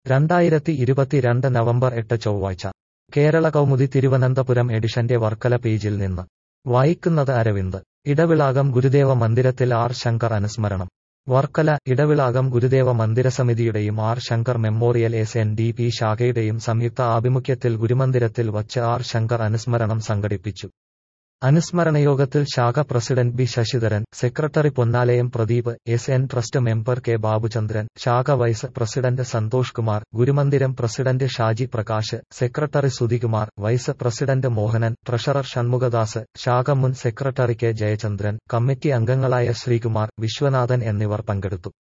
രണ്ടായിരത്തി ഇരുപത്തിരണ്ട് നവംബർ എട്ട് ചൊവ്വാഴ്ച കേരള കൗമുദി തിരുവനന്തപുരം എഡിഷന്റെ വർക്കല പേജിൽ നിന്ന് വായിക്കുന്നത് അരവിന്ദ് ഇടവിളാകം ഗുരുദേവ മന്ദിരത്തിൽ ആർ ശങ്കർ അനുസ്മരണം വർക്കല ഇടവിളാകം ഗുരുദേവ മന്ദിരസമിതിയുടെയും R Shankar memorial S N D P ശാഖയുടെയും സംയുക്ത ആഭിമുഖ്യത്തിൽ ഗുരുമന്ദിരത്തിൽ വച്ച് ആർ ശങ്കർ അനുസ്മരണം സംഘടിപ്പിച്ചു അനുസ്മരണയോഗത്തിൽ ശാഖ president B Sasidharan secretary Ponnalayam Pradeep S N trust member K Babuchandran ശാഖ വൈസ് പ്രസിഡന്റ് സന്തോഷ് കുമാർ ഗുരുമന്ദിരം president Shaji Prakash secretary Sudhikumar vice president Mohanan treasurer Shanmukhadas ശാഖ മുൻ സെക്രട്ടറി കെ ജയചന്ദ്രൻ കമ്മിറ്റി അംഗങ്ങളായ ശ്രീകുമാർ വിശ്വനാഥൻ എന്നിവർ പങ്കെടുത്തു